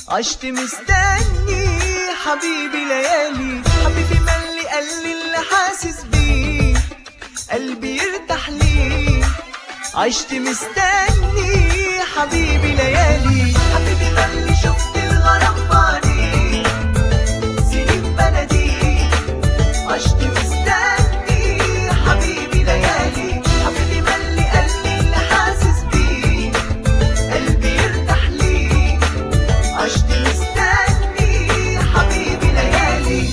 عشت مستني حبيبي ليالي حبيبي ملي قال لي اللي حاسس بيه قلبي يرتاح ليه عشت مستني حبيبي ليالي حبيبي ملي شفت الغرام بعدي سنين بلدي عشت مستني حبيبي ليالي حبيبي ملي قال لي اللي حاسس بيه قلبي يرتاح ليه عشت مستني حبيبي ليالي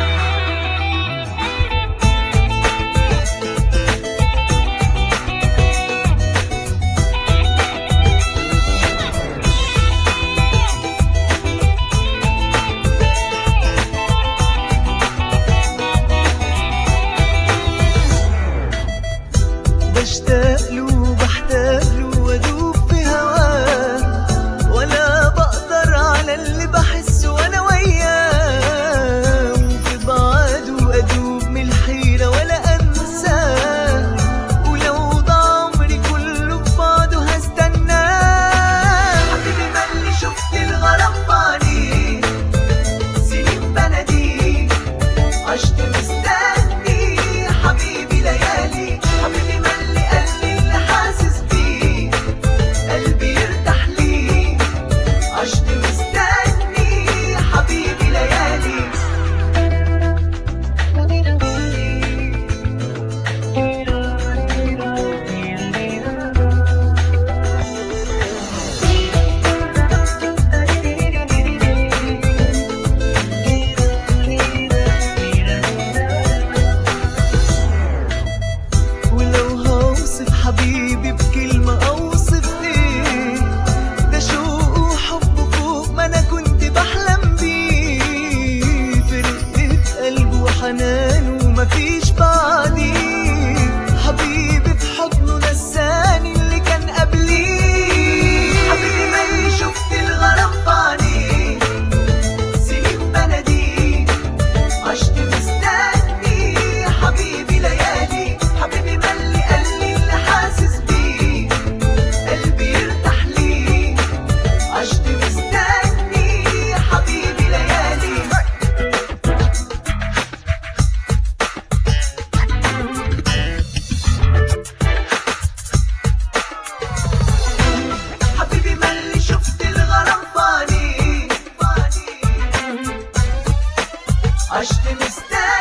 بشتاق له بحتاج له وادوب في هواه ولا بقدر على اللي بحسه وانا وياه وفي بعده ادوب من الحيره ولا انساه ولو ضاع عمري كله في بعده هستناه حبيبي ملي شفت الغرام بعدي سنين بلدي عشت مستني حبيبي ليالي حبيبي ملي قال لي اللي حاسس بيه قلبي يرتاح ليه عشت مستني حبيبي ليالي ولو هوصف حبيبي بكلمة أوصف إيه ده شوق وحب فوق ما أنا كنت بحلم بيه في رقة قلبه وحنانه ومفيش بعديه حبيبي في حضنه نساني اللي كان قبليه حبيبي مالي شفت الغرام بعديه سنين بلدي عشت مستني حبيبي ليالي حبيبي ملي قال لي اللي حاسس بيه قلبي يرتاح ليه عشت مستني حبيبي ليالي حبيبي ملي شفت الغرام فاني عشت مستني